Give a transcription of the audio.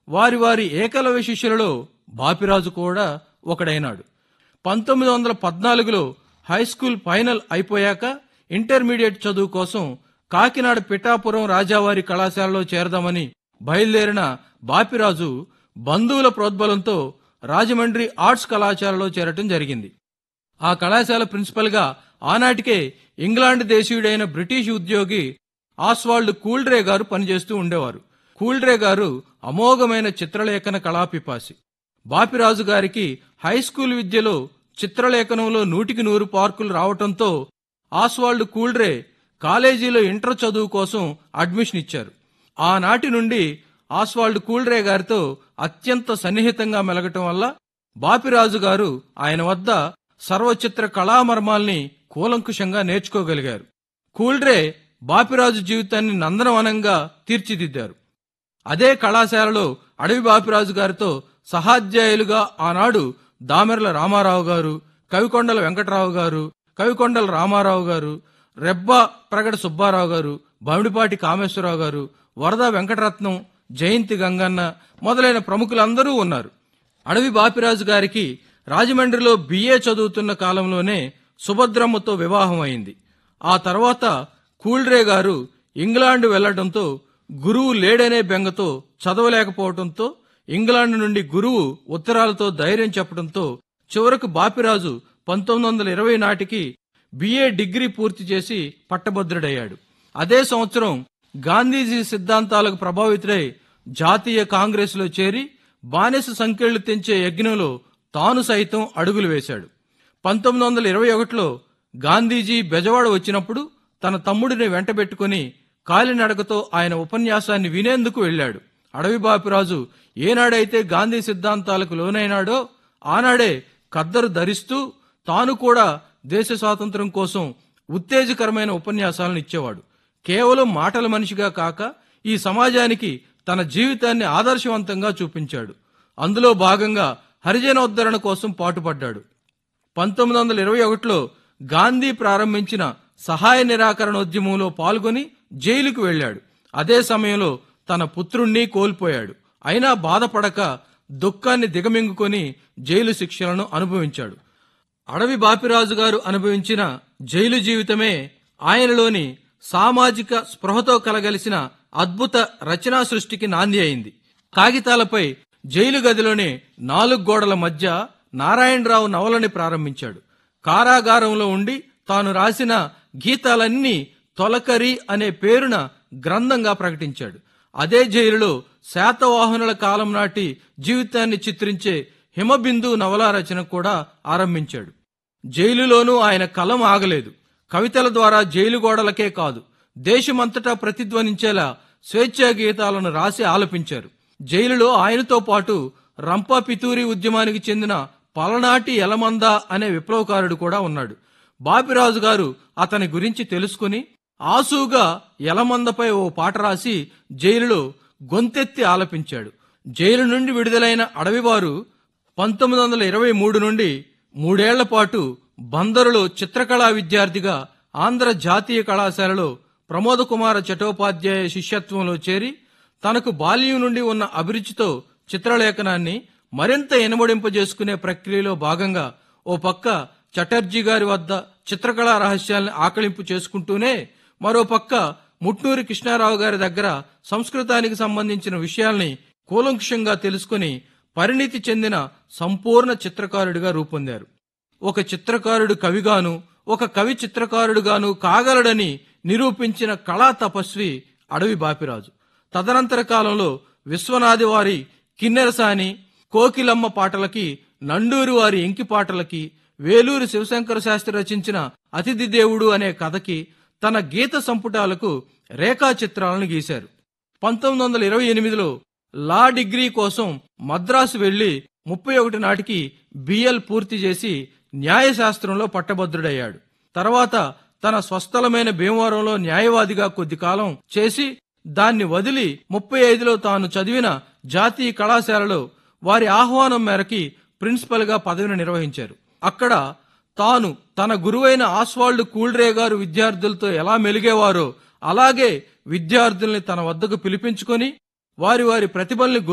వారి వారి ఏకలవ్య శిష్యులలో బాపిరాజు కూడా ఒకడైనాడు పంతొమ్మిది వందల పద్నాలుగులో హై స్కూల్ ఫైనల్ అయిపోయాక ఇంటర్మీడియట్ చదువు కోసం కాకినాడ పిఠాపురం రాజావారి కళాశాలలో చేరదామని బయలుదేరిన బాపిరాజు బంధువుల ప్రోద్బలంతో రాజమండ్రి ఆర్ట్స్ కళాశాలలో చేరటం జరిగింది ఆ కళాశాల ప్రిన్సిపల్గా ఆనాటికే ఇంగ్లాండ్ దేశీయుడైన బ్రిటిష్ ఉద్యోగి ఆస్వాల్డ్ కూల్డ్రే గారు పనిచేస్తూ ఉండేవారు కూల్డ్రే గారు అమోఘమైన చిత్రలేఖన కళాపిపాసి బాపిరాజు గారికి హై స్కూల్ విద్యలో చిత్రలేఖనంలో నూటికి నూరు పార్కులు రావటంతో ఆస్వాల్డ్ కూల్డ్రే కాలేజీలో ఇంటర్ చదువు కోసం అడ్మిషన్ ఇచ్చారు ఆనాటి నుండి ఆస్వాల్డ్ కూల్డ్రే గారితో అత్యంత సన్నిహితంగా మెలగటం వల్ల బాపిరాజు గారు ఆయన వద్ద సర్వచిత్ర కళామర్మాల్ని కూలంకుషంగా నేర్చుకోగలిగారు కూల్డ్రే బాపిరాజు జీవితాన్ని నందనవనంగా తీర్చిదిద్దారు అదే కళాశాలలో అడవి బాపిరాజు గారితో సహాధ్యాయులుగా ఆనాడు దామెర్ల రామారావు గారు కవికొండల వెంకటరావు గారు కవికొండల రామారావు గారు రెబ్బ ప్రగడ సుబ్బారావు గారు బమిడిపాటి కామేశ్వరరావు గారు వరద వెంకటరత్నం జయంతి గంగన్న మొదలైన ప్రముఖులందరూ ఉన్నారు అడవి బాపిరాజు గారికి రాజమండ్రిలో బిఏ చదువుతున్న కాలంలోనే సుభద్రమ్మతో వివాహం అయింది ఆ తర్వాత కూల్డ్రే గారు ఇంగ్లాండ్ వెళ్లడంతో గురువు లేడనే బెంగతో చదవలేకపోవడంతో ఇంగ్లాండ్ నుండి గురువు ఉత్తరాలతో ధైర్యం చెప్పడంతో చివరకు బాపిరాజు పంతొమ్మిది వందల ఇరవై నాటికి బిఏ డిగ్రీ పూర్తి చేసి పట్టభద్రుడయ్యాడు అదే సంవత్సరం గాంధీజీ సిద్ధాంతాలకు ప్రభావితుడై జాతీయ కాంగ్రెస్లో చేరి బానిస సంఖ్యలు తెంచే యజ్ఞంలో తాను సైతం అడుగులు వేశాడు పంతొమ్మిది వందల ఇరవై ఒకటిలో గాంధీజీ బెజవాడ వచ్చినప్పుడు తన తమ్ముడిని వెంటబెట్టుకుని కాలినడకతో ఆయన ఉపన్యాసాన్ని వినేందుకు వెళ్ళాడు అడవి బాపిరాజు ఏనాడైతే గాంధీ సిద్ధాంతాలకు లోనైనాడో ఆనాడే కద్దరు ధరిస్తూ తాను కూడా దేశ స్వాతంత్రం కోసం ఉత్తేజకరమైన ఉపన్యాసాలను ఇచ్చేవాడు కేవలం మాటల మనిషిగా కాక ఈ సమాజానికి తన జీవితాన్ని ఆదర్శవంతంగా చూపించాడు అందులో భాగంగా హరిజనోద్ధరణ కోసం పాటుపడ్డాడు పంతొమ్మిది వందల ఇరవై ఒకటిలో గాంధీ ప్రారంభించిన సహాయ నిరాకరణోద్యమంలో పాల్గొని జైలుకు వెళ్ళాడు అదే సమయంలో తన పుత్రుణ్ణి కోల్పోయాడు అయినా బాధపడక దుఃఖాన్ని దిగమింగుకొని జైలు శిక్షలను అనుభవించాడు అడవి బాపిరాజు గారు అనుభవించిన జైలు జీవితమే ఆయనలోని సామాజిక స్పృహతో కలగలిసిన అద్భుత రచనా సృష్టికి నాంది అయింది కాగితాలపై జైలు గదిలోని నాలుగు గోడల మధ్య నారాయణరావు నవలని ప్రారంభించాడు కారాగారంలో ఉండి తాను రాసిన గీతాలన్నీ తొలకరి అనే పేరున గ్రంథంగా ప్రకటించాడు అదే జైలులో శాతవాహనుల కాలం నాటి జీవితాన్ని చిత్రించే హిమబిందు నవలా రచన కూడా ఆరంభించాడు జైలులోనూ ఆయన కలం ఆగలేదు కవితల ద్వారా జైలు గోడలకే కాదు దేశమంతటా ప్రతిధ్వనించేలా స్వేచ్ఛా గీతాలను రాసి ఆలపించారు జైలులో ఆయనతో పాటు రంపా పితూరి ఉద్యమానికి చెందిన పలనాటి ఎలమంద అనే విప్లవకారుడు కూడా ఉన్నాడు బాపిరాజు గారు అతని గురించి తెలుసుకుని ఆసూగా ఎలమందపై ఓ పాట రాసి జైలులో గొంతెత్తి ఆలపించాడు జైలు నుండి విడుదలైన అడవివారు పంతొమ్మిది వందల ఇరవై మూడు నుండి మూడేళ్ల పాటు బందరులో చిత్రకళా విద్యార్థిగా ఆంధ్ర జాతీయ కళాశాలలో ప్రమోద కుమార చటోపాధ్యాయ శిష్యత్వంలో చేరి తనకు బాల్యం నుండి ఉన్న అభిరుచితో చిత్రలేఖనాన్ని మరింత ఎనమడింపజేసుకునే ప్రక్రియలో భాగంగా ఓ పక్క చటర్జీ గారి వద్ద చిత్రకళా రహస్యాల్ని ఆకలింపు చేసుకుంటూనే మరో పక్క ముట్నూరి కృష్ణారావు గారి దగ్గర సంస్కృతానికి సంబంధించిన విషయాల్ని కూలంకుషంగా తెలుసుకుని పరిణితి చెందిన సంపూర్ణ చిత్రకారుడిగా రూపొందారు ఒక చిత్రకారుడు కవిగాను ఒక కవి చిత్రకారుడుగాను కాగలడని నిరూపించిన కళా తపస్వి అడవి బాపిరాజు తదనంతర కాలంలో విశ్వనాథి వారి కిన్నెరసాని కోకిలమ్మ పాటలకి నండూరి వారి ఎంకి పాటలకి వేలూరి శివశంకర శాస్త్రి రచించిన అతిథి దేవుడు అనే కథకి తన గీత సంపుటాలకు రేఖా చిత్రాలను గీశారు పంతొమ్మిది వందల ఇరవై ఎనిమిదిలో లా డిగ్రీ కోసం మద్రాసు వెళ్లి ముప్పై ఒకటి నాటికి బిఎల్ పూర్తి చేసి న్యాయశాస్త్రంలో పట్టభద్రుడయ్యాడు తర్వాత తన స్వస్థలమైన భీమవరంలో న్యాయవాదిగా కొద్ది కాలం చేసి దాన్ని వదిలి ముప్పై ఐదులో తాను చదివిన జాతీయ కళాశాలలో వారి ఆహ్వానం మేరకి ప్రిన్సిపల్ గా పదవిని నిర్వహించారు అక్కడ తాను తన గురువైన ఆస్వాల్డ్ కూల్డ్రే గారు విద్యార్థులతో ఎలా మెలిగేవారో అలాగే విద్యార్థుల్ని తన వద్దకు పిలిపించుకొని వారి వారి ప్రతిభల్ని